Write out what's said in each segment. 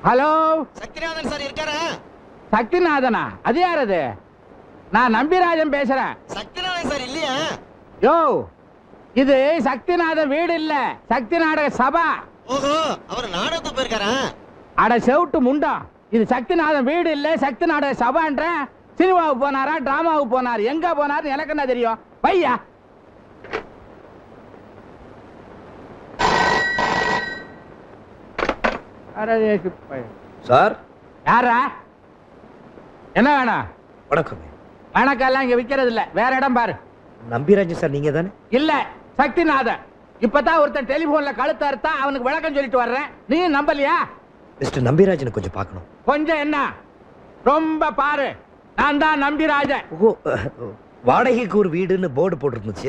Hello Sakthinathan sir இருக்காரா சக்திநாதனா அது யார் அது நான் நம்பிராஜன் பேசுறேன் சக்திநாதன் சார் இல்லையா யோ இது சக்திநாதன் வீடு இல்ல சக்தி நாடக சபா ஓஹோ அவர் நாடகத்துக்கு போயிருக்காரா அட செவுட்டு முண்டம் இது சக்திநாதன் வீடு இல்ல சக்தி நாடக சபான்ற சினிமாவுக்கு போனாரா டிராமாவுக்கு போனார் எங்க போனார் எனக்கு என்ன தெரியும் பையா சார் யாரா என்ன வேணும் வணக்கம் வணக்கம்லாம் இங்க விக்கிறது இல்ல வேற இடம் பாரு நம்பிராஜன் சார் நீங்க தானே இல்ல சக்திநாதன் இப்பதான் ஒருத்தன் டெலிபோன்ல கழுத்த அறுத்தா அவனுக்கு விளக்கம் சொல்லிட்டு வர்றேன் நீ நம்பலையா மிஸ்டர் நம்பிராஜனை கொஞ்சம் பார்க்கணும் கொஞ்சம் என்ன ரொம்ப பாரு நான் தான் நம்பிராஜன் ஓ அஹ், வாடகைக்கு ஒரு வீடுன்னு போர்டு போட்டிருந்துச்சு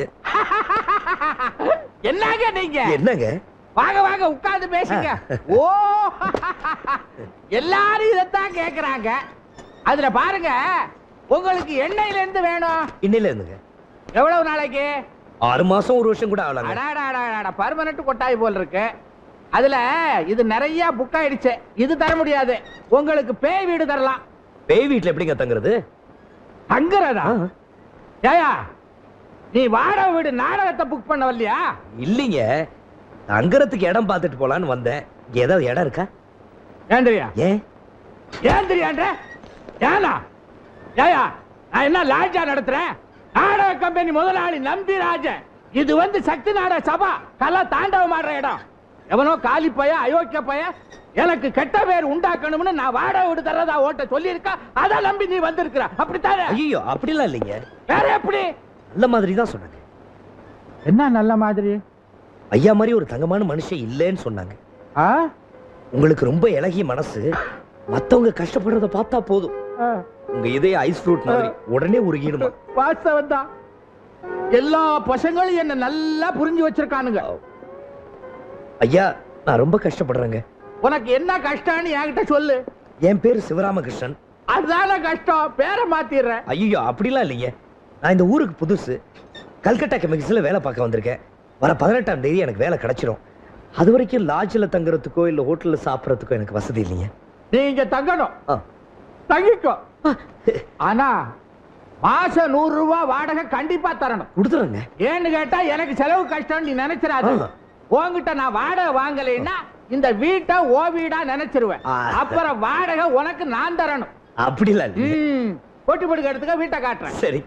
என்னங்க நீங்க என்னங்க வாங்க வாங்க உட்கார்ந்து பேசுங்க ஓ எல்லாரும் இதைத்தான் கேக்குறாங்க அதுல பாருங்க உங்களுக்கு எண்ணெயில இருந்து வேணும் இன்னையில இருந்துங்க எவ்வளவு நாளைக்கு ஆறு மாசம் ஒரு வருஷம் கூட ஆகலாங்க அடாடாடாடா பர்மனன்ட் கொட்டாய் போல் இருக்கு அதுல இது நிறைய புக் ஆயிடுச்சு இது தர முடியாது உங்களுக்கு பேய் வீடு தரலாம் பேய் வீட்டுல எப்படிங்க தங்குறது தங்குறதா ஏயா நீ வாடகை வீடு நாடகத்தை புக் பண்ண வரலையா இல்லைங்க தங்குறதுக்கு இடம் பார்த்துட்டு போலான்னு வந்தேன் இங்க ஏதாவது இடம் இருக்கா ஏந்திரியா ஏன் ஏன் தெரியாண்ட ஏனா ஏயா நான் என்ன லாட்ஜா நடத்துறேன் நாடக கம்பெனி முதலாளி நம்பிராஜன் இது வந்து சக்தி நாடக சபா கலா தாண்டவம் ஆடுற இடம் எவனோ காலி பைய அயோக்கிய பைய எனக்கு கெட்ட பேர் உண்டாக்கணும்னு நான் வாடகை வீடு தரதா ஓட்ட சொல்லியிருக்கா அதை நம்பி நீ வந்திருக்கிற அப்படித்தானே ஐயோ அப்படிலாம் இல்லைங்க வேற எப்படி நல்ல மாதிரி தான் சொன்னாங்க என்ன நல்ல மாதிரி ஐயா மாதிரி ஒரு தங்கமான மனுஷன் இல்லைன்னு சொன்னாங்க ஆ உங்களுக்கு ரொம்ப இலகிய மனசு மத்தவங்க கஷ்டப்படுறத பார்த்தா போதும் உங்க இதய ஐஸ் ஃப்ரூட் மாதிரி உடனே உருகிடுமா வாஸ்தவம் தான் எல்லா பசங்களும் என்ன நல்லா புரிஞ்சு வச்சிருக்கானுங்க ஐயா நான் ரொம்ப கஷ்டப்படுறேங்க உனக்கு என்ன கஷ்டம்னு என்கிட்ட சொல்லு என் பேரு சிவராமகிருஷ்ணன் அதுதானே கஷ்டம் பேரை மாத்திடுறேன் ஐயோ அப்படிலாம் இல்லைங்க நான் இந்த ஊருக்கு புதுசு கல்கட்டா கெமிக்கல்ஸ்ல வேலை பார்க்க வந்திருக்கேன் வர பதினெட்டாம் தேதி எனக்கு வேலை கிடைச்சிரும் அது வரைக்கும் லாட்ஜில் தங்குறதுக்கோ இல்ல ஹோட்டல்ல சாப்பிட்றதுக்கோ எனக்கு வசதி இல்லைங்க நீ இங்க தங்கணும் ஆ. தங்கிக்கோ ஆனா மாசம் நூறு ரூபாய் வாடகை கண்டிப்பா தரணும் கொடுத்துறேங்க ஏன்னு கேட்டா எனக்கு செலவு கஷ்டம் நீ நினைச்சிடாத ஆ. உன்கிட்ட நான் வாடகை வாங்கலைன்னா இந்த வீட்டை ஓ வீடா நினைச்சிருவேன் ஆ. அப்புறம் வாடகை உனக்கு நான் தரணும் அப்படிலாம் இல்லைங்க ம் பொட்டி படுக்க எடுத்துக்க வீட்டை காட்டுறேன் சரி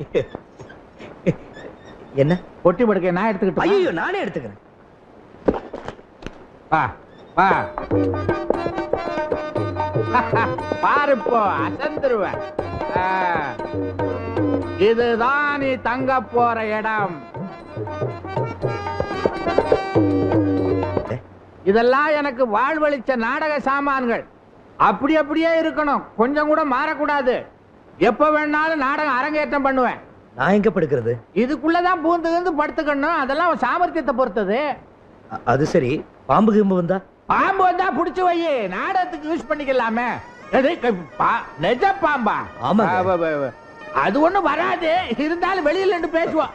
என்ன பொட்டி படுக்க நான் எடுத்துக்கிட்டு ஐயோ நானே எடுத்துக்கிறேன் வா வா பாரு இப்போ அசந்துருவேன் ஆ. இதுதான் நீ தங்க போற இடம் இதெல்லாம் எனக்கு வாழ்வழிச்ச நாடக சாமான்கள் அப்படி அப்படியே இருக்கணும் கொஞ்சம் கூட மாறக்கூடாது எப்ப வேணாலும் நாடகம் அரங்கேற்றம் பண்ணுவேன் நான் எங்க படுக்கிறது இதுக்குள்ளதான் பூந்து வந்து படுத்துக்கணும் அதெல்லாம் உன் சாமர்த்தியத்தை பொறுத்தது அ- அது சரி பாம்பு கிம்பு வந்தா பாம்பு வந்தா புடிச்சு வை நாடகத்துக்கு யூஸ் பண்ணிக்கலாமே எது, க- பா- நிஜ பாம்பா ஆமாங்க. ஆ, வ- வ- வ. அது ஒண்ணும் வராது இருந்தாலும் வெளியில நின்று பேசுவோம்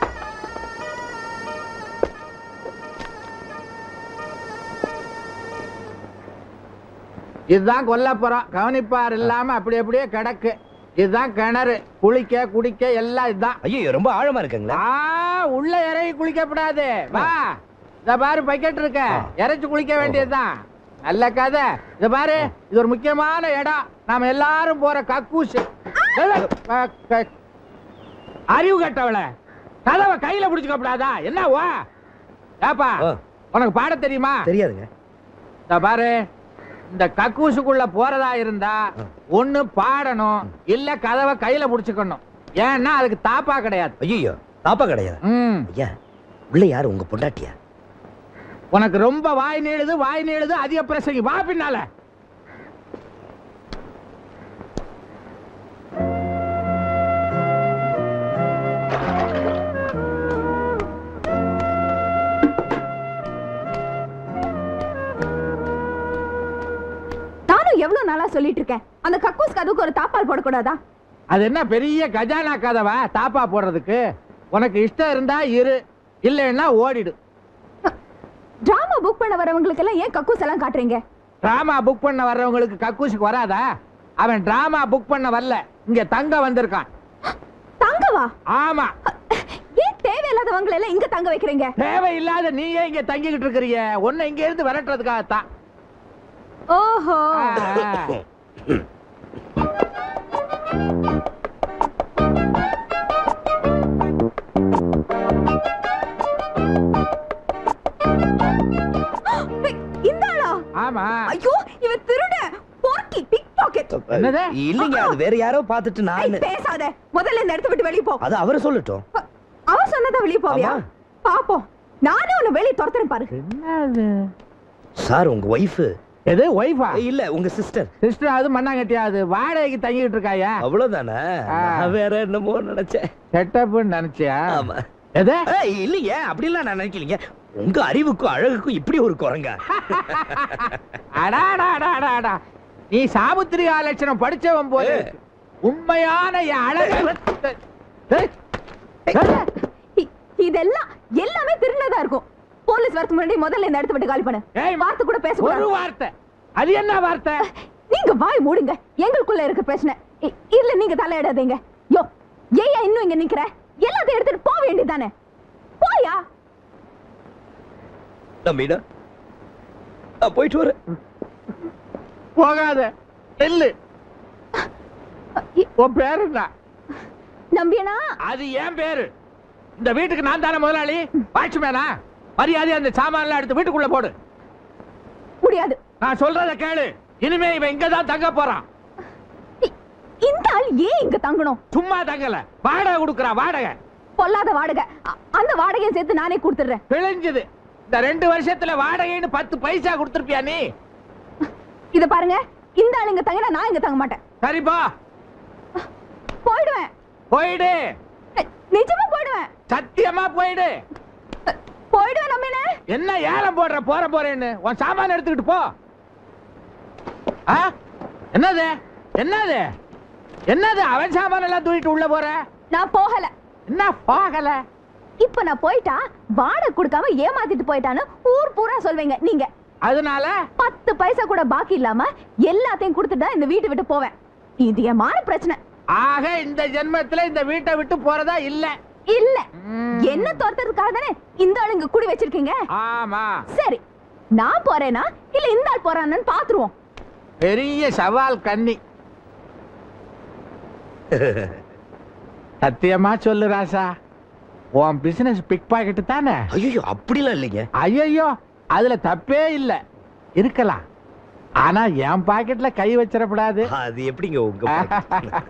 இதுதான் கொல்லப்புறம் கவனிப்பார் இல்லாம அப்படி அப்படியே கிடக்கு இதுதான் கிணறு குளிக்க குடிக்க எல்லாம் இதுதான் ஐயோ ரொம்ப ஆழமா இருக்குங்களா ஆ உள்ள இறங்கி குளிக்கப்படாது வா இத பாரு பக்கெட் இருக்க ஆ. இறைச்சு குளிக்க வேண்டியதுதான் நல்ல கதை இத பாரு இது ஒரு முக்கியமான இடம் நாம எல்லாரும் போற கக்கூசு ஏலே, க- க- அறிவு கட்டவள கதவை கையில புடிச்சுக்கப்படாதா என்ன வா ஏப்பா ஆ. உனக்கு பாட தெரியுமா தெரியாதுங்க இத பாரு இந்த கக்கூசுக்குள்ள போறதா இருந்தா ஆ. ஒண்ணு பாடணும் இல்ல கதவை கையில புடிச்சுக்கணும் ஏன்னா அதுக்கு தாப்பா கிடையாது ஐயோ தாப்பா கிடையாது ம் ஐயா உள்ள யாரு உங்க பொண்டாட்டியா உனக்கு ரொம்ப வாய் நீளுது வாய் நீளுது அதிக பிரசங்கி வா பின்னால நானும் எவ்வளவு நாளா சொல்லிட்டு இருக்கேன் அந்த கக்கூஸ் கதுக்கு ஒரு தாப்பால் போடக்கூடாதா அது என்ன பெரிய கஜானா கதவா தாப்பா போடுறதுக்கு உனக்கு இஷ்டம் இருந்தா இரு இல்லைன்னா ஓடிடு டிராமா புக் பண்ண வரவங்களுக்கு எல்லாம் ஏன் கக்கூஸ் எல்லாம் காட்டுறீங்க டிராமா புக் பண்ண வர்றவங்களுக்கு கக்கூசுக்கு வராதா அவன் டிராமா புக் பண்ண வரல இங்க தங்க வந்திருக்கான் தங்கவா ஆமா ஏன் தேவையில்லாதவங்களை எல்லாம் இங்க தங்க வைக்கிறீங்க தேவையில்லாத நீயே இங்க தங்கிக்கிட்டு இருக்கிறிய உன்னை இங்க இருந்து விரட்டுறதுக்காகத்தான் ஓஹோ ஆ. ஏய், இந்த ஆளா ஆமா ஐயோ இவன் திருட போக்கி பிக் பாக்கெட் என்னது? இல்லைங்க அது வேற யாரோ பார்த்துட்டு நான் பேசாத முதல்ல இந்த இடத்த விட்டு வெளிய போ அது அவரு சொல்லட்டும் அவன் சொன்னதா வெளிய போவியா ஆமா. பாப்போம் நானே உன்னை வெளிய துரத்துறேன் பாரு என்னது சார் உங்க ஒய்ஃப் எது ஒய்ஃபா இல்ல உங்க சிஸ்டர் சிஸ்டர் அது மண்ணாங்கட்டியாது வாடகைக்கு தங்கிட்டு இருக்காயா அவ்வளவுதானே ஆ. நான் வேற என்னமோ நினைச்சேன் செட்டப்னு நினைச்சியா ஆமா எது ஏய், இல்லைங்க அப்படிலாம் நான் நினைக்கலீங்க உங்க அறிவுக்கும் அழகுக்கும் இப்படி ஒரு குரங்கா அடாடாடாடாடா நீ சாமுத்திரிகா லட்சணம் படிச்சவன் போல ஏய். இருக்கு. உண்மையான என் அழகு ஏய், ஏய், இ- இதெல்லாம் எல்லாமே திருநதா இருக்கும் போலீஸ் வரதுக்கு முன்னாடி முதல்ல இந்த இடத்த விட்டு காலி பண்ணு ஏய், வார்த்தை கூட ஒரு பேசக்கூடாது வார்த்தை அது என்ன வார்த்தை நீங்க வாய் மூடுங்க எங்களுக்குள்ள இருக்க பிரச்சனை இ- இதுல நீங்க தலையிடாதீங்க யோ ஏயா இன்னும் இங்க நிக்கிற எல்லாத்தையும் எடுத்துட்டு போக வேண்டியதானே போயா நம்பிடா நான் போயிட்டு வரேன் போகாத நெல்லு இ- உன் பேரு என்ன நம்பியனா அது என் பேரு இந்த வீட்டுக்கு நான் தானே முதலாளி வாட்ச்மேனா மரியாதை அந்த சாமான்லாம் எடுத்து வீட்டுக்குள்ள போடு முடியாது நான் சொல்றத கேளு இனிமே இவன் இங்க தான் தங்க போறான் இ- இந்த ஆள் ஏன் இங்க தங்கணும் சும்மா தங்கல வாடகை கொடுக்கறா வாடகை பொல்லாத வாடகை அ- அந்த வாடகையை சேர்த்து நானே கொடுத்துடுறேன் பிழிஞ்சுது இந்த ரெண்டு வருஷத்துல வாடகைன்னு பத்து பைசா கொடுத்துருப்பியா நீ இத பாருங்க இந்த ஆள் இங்க தங்கினா நான் இங்க தங்க மாட்டேன் சரிப்பா போயிடுவேன் போயிடு அ, நிஜமா போயிடுவேன் சத்தியமா போயிடு அ, போயிடுவேன் நம்பினே என்ன ஏலம் போடுற போற போறேன்னு உன் சாமான எடுத்துக்கிட்டு போ ஆ? என்னது என்னது என்னது அவன் சாமான எல்லாம் தூக்கிட்டு உள்ள போற நான் போகல என்ன போகல இப்ப நான் போயிட்டா வாடகை கொடுக்காம ஏமாத்திட்டு போயிட்டான்னு ஊர் பூரா சொல்வீங்க நீங்க அதனால பத்து பைசா கூட பாக்கி இல்லாம எல்லாத்தையும் கொடுத்துட்டு தான் இந்த வீட்டை விட்டு போவேன் இது என் மான பிரச்சனை ஆக இந்த ஜென்மத்துல இந்த வீட்டை விட்டு போறதா இல்ல இல்ல ம். என்ன துரத்துறதுக்காக தானே இந்த ஆள் இங்க குடி வச்சிருக்கீங்க ஆமா சரி நான் போறேனா இல்ல இந்த ஆள் போறான்னு பாத்துருவோம் பெரிய சவால் கன்னி சத்தியமா சொல்லு ராசா உன் பிசினஸ் பிக் பாக்கெட் தானே ஐயோ அப்படிலாம் இல்லைங்க ஐயோ அதுல தப்பே இல்ல இருக்கலாம் ஆனா என் பாக்கெட்ல கை வச்சிடக்கூடாது அது எப்படிங்க உங்க pocket?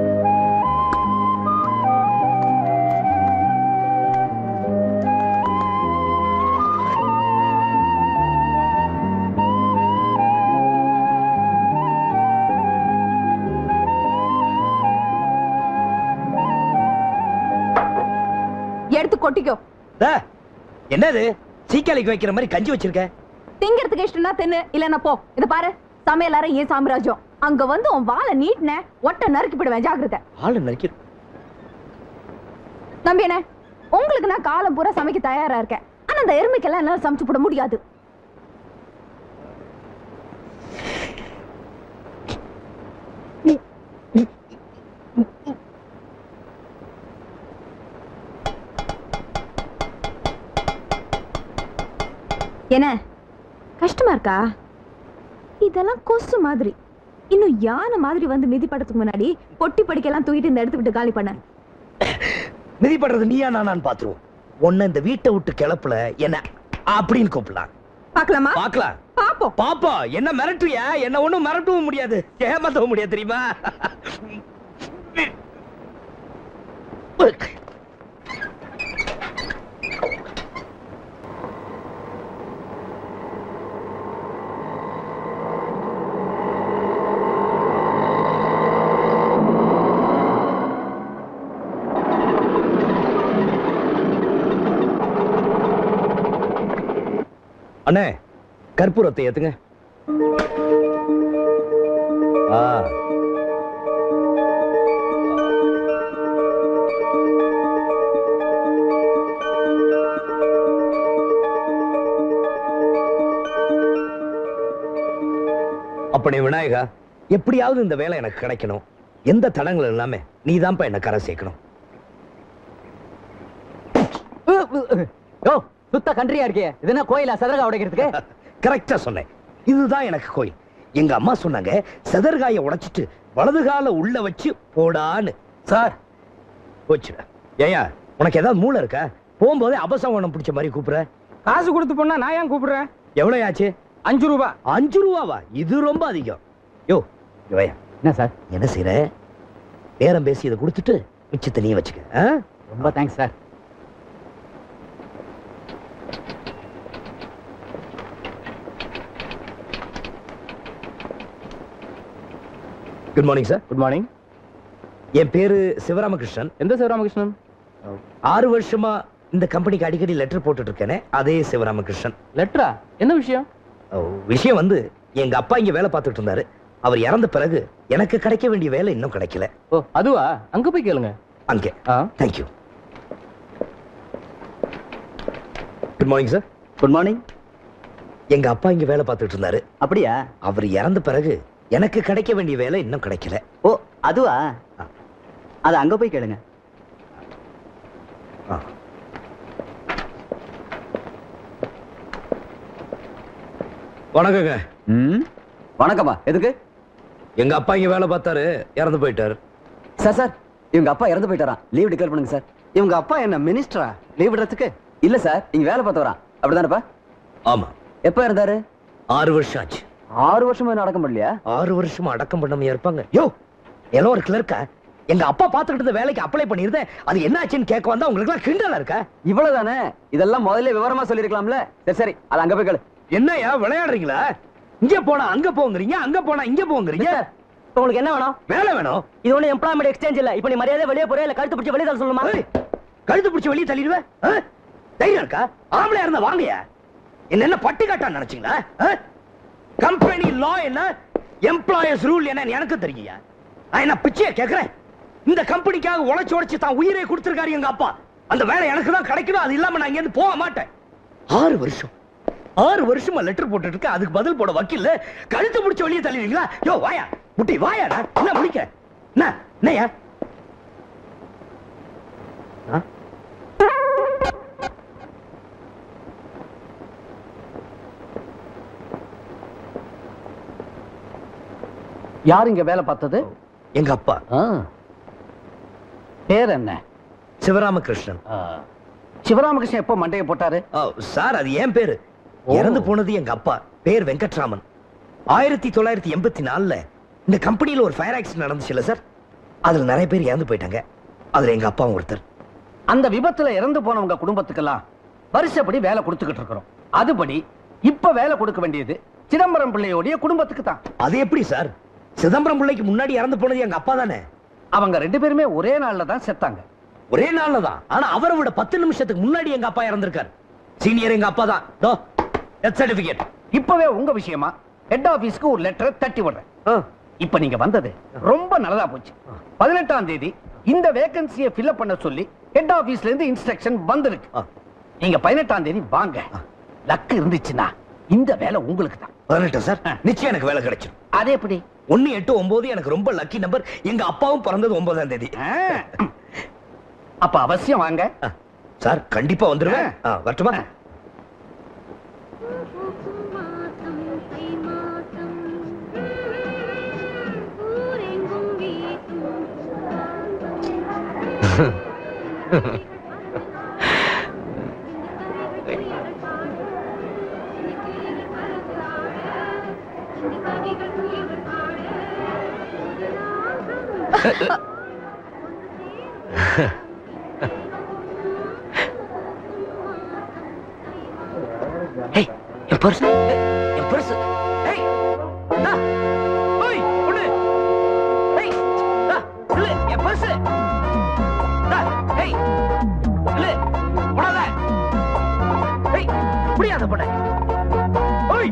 எடுத்து கொட்டிக்கோ டே, என்னது சீக்காளிக்கு வைக்கிற மாதிரி கஞ்சி வச்சிருக்க திங்கிறதுக்கு இஷ்டம்னா தின்னு இல்லன்னா போ இத பாரு சமையல் அறை ஏன் சாம்ராஜ்யம் அங்க வந்து உன் வாழை நீட்டின ஒட்ட நறுக்கி போடுவேன் ஜாக்கிரதை ஆளு நடிக்கிற நம்பியனே உங்களுக்கு நான் காலம் பூரா சமைக்க தயாரா இருக்கேன் ஆனா அந்த எருமைக்கெல்லாம் என்னால சமைச்சு போட முடியாது என்ன கஷ்டமா இருக்கா இதெல்லாம் கொசு மாதிரி இன்னும் யானை மாதிரி வந்து மிதிப்படத்துக்கு முன்னாடி பொட்டி படிக்கெல்லாம் தூக்கிட்டு இந்த இடத்த விட்டு காலி பண்ண மிதிப்படுறது நீயா நானான்னு பாத்துருவோம் உன்னை இந்த வீட்டை விட்டு கிளப்புல என்ன அப்படின்னு கூப்பிடலாம் பாக்கலாமா பாக்கலாம் பாப்போம் பாப்பா என்ன மிரட்டுறியா என்ன ஒண்ணும் மிரட்டவும் முடியாது ஏமாத்தவும் முடியாது தெரியுமா அண்ணே கற்பூரத்தை ஏத்துங்க ஆ அப்பனே விநாயகா எப்படியாவது இந்த வேலை எனக்கு கிடைக்கணும் எந்த தடங்களும் இல்லாம நீதான்ப்பா என்ன கரை சேர்க்கணும் யோ சுத்த கண்ட்ரியா இருக்கே இது என்ன கோயிலா சதரகா உடைக்கிறதுக்கு கரெக்டா சொன்னேன் இதுதான் எனக்கு கோயில் எங்க அம்மா சொன்னாங்க செதற்காய உடைச்சிட்டு வலது கால உள்ள வச்சு போடான்னு சார் போச்சுடா ஏயா உனக்கு ஏதாவது மூளை இருக்கா போகும்போதே அபசவனம் பிடிச்ச மாதிரி கூப்பிடுற காசு கொடுத்து போனா நான் ஏன் கூப்பிடுறேன் எவ்வளவு ஆச்சு அஞ்சு ரூபா அஞ்சு ரூபாவா இது ரொம்ப அதிகம் யோ யோயா என்ன சார் என்ன செய்யற பேரம் பேசி இதை கொடுத்துட்டு மிச்சத்தை நீ வச்சுக்க ஆ? ரொம்ப thanks sir good morning sir good morning என் பேரு சிவராமகிருஷ்ணன் எந்த சிவராமகிருஷ்ணன் ஆறு வருஷமா இந்த கம்பெனிக்கு அடிக்கடி லெட்டர் போட்டுட்டு இருக்கேனே அதே சிவராமகிருஷ்ணன் லெட்டரா என்ன விஷயம் ஓ, விஷயம் வந்து எங்க அப்பா இங்க வேலை பார்த்துட்டு இருந்தாரு அவர் இறந்த பிறகு எனக்கு கிடைக்க வேண்டிய வேலை இன்னும் கிடைக்கல ஓ அதுவா அங்க போய் கேளுங்க அங்கே ஆ thank you good morning sir good morning எங்க அப்பா இங்க வேலை பார்த்துட்டு இருந்தாரு அப்படியா அவர் இறந்த பிறகு எனக்கு கிடைக்க வேண்டிய வேலை இன்னும் கிடைக்கல ஓ அதுவா அது அங்க போய் கேளுங்க ஆ. வணக்கங்க ம் வணக்கம்மா எதுக்கு எங்க அப்பா இங்க வேலை பார்த்தாரு இறந்து போயிட்டாரு சார் சார் இவங்க அப்பா இறந்து போயிட்டாராம் லீவ் டிக்ளேர் பண்ணுங்க சார் இவங்க அப்பா என்ன மினிஸ்டரா லீவ் விடுறதுக்கு இல்ல சார் இங்க வேலை பார்த்தவராம் அப்படிதானப்பா ஆமா எப்ப இருந்தாரு ஆறு வருஷம் ஆச்சு ஆறு வருஷமா இன்னும் அடக்கம் பண்ணலையா ஆறு வருஷமா அடக்கம் பண்ணாம இருப்பாங்க யோ எல்லாம் ஒரு கிளர்க்கா எங்க அப்பா பார்த்துக்கிட்டு இருந்த வேலைக்கு அப்ளை பண்ணிருந்தேன் அது என்ன ஆச்சுன்னு கேட்க வந்தா உங்களுக்கு எல்லாம் கிண்டலா இருக்கா இவ்வளவுதானே இதெல்லாம் முதல்ல விவரமா சொல்லிருக்கலாம்ல சரி சரி அது அங்க போய் கேளு என்னய்யா விளையாடுறீங்களா இங்க போனா அங்க போங்கறீங்க அங்க போனா இங்க போங்கறீங்க உங்களுக்கு என்ன வேணும் வேலை வேணும் இது ஒண்ணு எம்ப்ளாய்மெண்ட் எக்ஸ்சேஞ்ச் இல்ல இப்போ நீ மரியாதை வெளியே போறியா இல்ல கழுத்து பிடிச்சி வெளியே தள்ள சொல்லுமா ஏய், கழுத்து பிடிச்சி வெளியே தள்ளிடுவேன் ஆ? தைரியம் இருக்கா ஆம்பளையா இருந்தா வாங்கயா என்ன என்ன பட்டு காட்டா நினைச்சீங்களா கம்பெனி லா என்ன எம்ப்ளாயர்ஸ் ரூல் என்ன எனக்கு தெரியுங்க நான் என்ன பிச்சையா கேக்குறேன் இந்த கம்பெனிக்காக உழைச்சு உழைச்சு தான் உயிரை கொடுத்திருக்காரு எங்க அப்பா அந்த வேலை எனக்கு தான் கிடைக்கணும் அது இல்லாம நான் இங்க இருந்து போக மாட்டேன் ஆறு வருஷம் ஆறு வருஷமா லெட்டர் போட்டுட்டு இருக்க அதுக்கு பதில் போட வக்கீல்ல கழுத்து பிடிச்சு வெளியே தள்ளிடுவீங்களா யோ வாயா முட்டி வாயா என்ன முடிக்க என்ன என்னய்யா ஆ? யார் இங்க வேலை பார்த்தது எங்க அப்பா பேர் என்ன சிவராமகிருஷ்ணன் ஆ. சிவராமகிருஷ்ணன் எப்போ மண்டையை போட்டாரு ஆ, சார் அது ஏன் பேரு ஓ. இறந்து போனது எங்க அப்பா பேர் வெங்கட்ராமன் ஆயிரத்தி தொள்ளாயிரத்தி எண்பத்தி நாலுல இந்த கம்பெனில ஒரு ஃபயர் ஆக்சிடென்ட் நடந்துச்சுல்ல சார் அதுல நிறைய பேர் இறந்து போயிட்டாங்க அதுல எங்க அப்பாவும் ஒருத்தர் அந்த விபத்துல இறந்து போனவங்க குடும்பத்துக்கெல்லாம் வருஷப்படி வேலை கொடுத்துக்கிட்டு இருக்கிறோம் அதுபடி இப்ப வேலை கொடுக்க வேண்டியது சிதம்பரம் பிள்ளையோடைய குடும்பத்துக்கு தான் அது எப்படி சார் சிதம்பரம் பிள்ளைக்கு முன்னாடி இறந்து போனது எங்க அப்பா தானே அவங்க ரெண்டு பேருமே ஒரே நாள்ல தான் செத்தாங்க ஒரே நாள்ல தான் ஆனா அவரை விட பத்து நிமிஷத்துக்கு முன்னாடி எங்க அப்பா இறந்திருக்காரு சீனியர் எங்க அப்பா தான் தோ டெத் சர்டிபிகேட் இப்பவே உங்க விஷயமா ஹெட் ஆபீஸ்க்கு ஒரு லெட்டரை தட்டி விடுறேன் இப்ப நீங்க வந்தது ரொம்ப நல்லதா போச்சு பதினெட்டாம் தேதி இந்த வேகன்சியை ஃபில்அப் பண்ண சொல்லி ஹெட் ஆபீஸ்ல இருந்து இன்ஸ்ட்ரக்ஷன் வந்திருக்கு நீங்க பதினெட்டாம் தேதி வாங்க லக்கு இருந்துச்சுன்னா இந்த வேலை உங்களுக்கு தான் பதினெட்டு சார் நிச்சயம் எனக்கு வேலை கிடைச்சிடும் அதே எப்படி ஒன்னு எட்டு ஒன்பது எனக்கு ரொம்ப லக்கி நம்பர் எங்க அப்பாவும் பிறந்தது ஒன்பதாம் தேதி ஆ. அப்ப அவசியம் வாங்க ஆ, சார் கண்டிப்பா வந்துருவேன் ஆ, வரட்டுமா மாதம் தை மாதம் ஊரெங்கும் வீசும் கவிகள் குயில்கள் பாட ஏய் என் பர்ஸ் என் பர்ஸ் ஏய் டா ஓய் பொண்ணு ஏய் டா இல்ல என் பர்ஸ் டா ஏய் இல்ல போடாத ஏய் புடியாத பொண்ணு ஓய்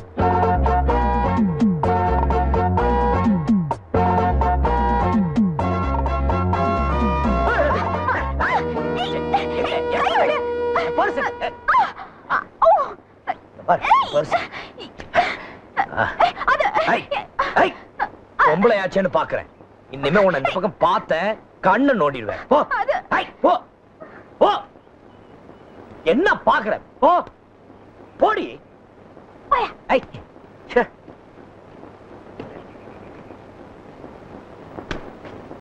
பர்ஸ் பர்ஸ் அது ஐ, ஐ, பொம்பளையாச்சேன்னு பாக்குறேன் இனிமே உன்னை இந்த பக்கம் பார்த்தேன் கண்ணை நோண்டிடுவேன் போ ஐ, போ போ என்ன பாக்குற போ போடி ஐ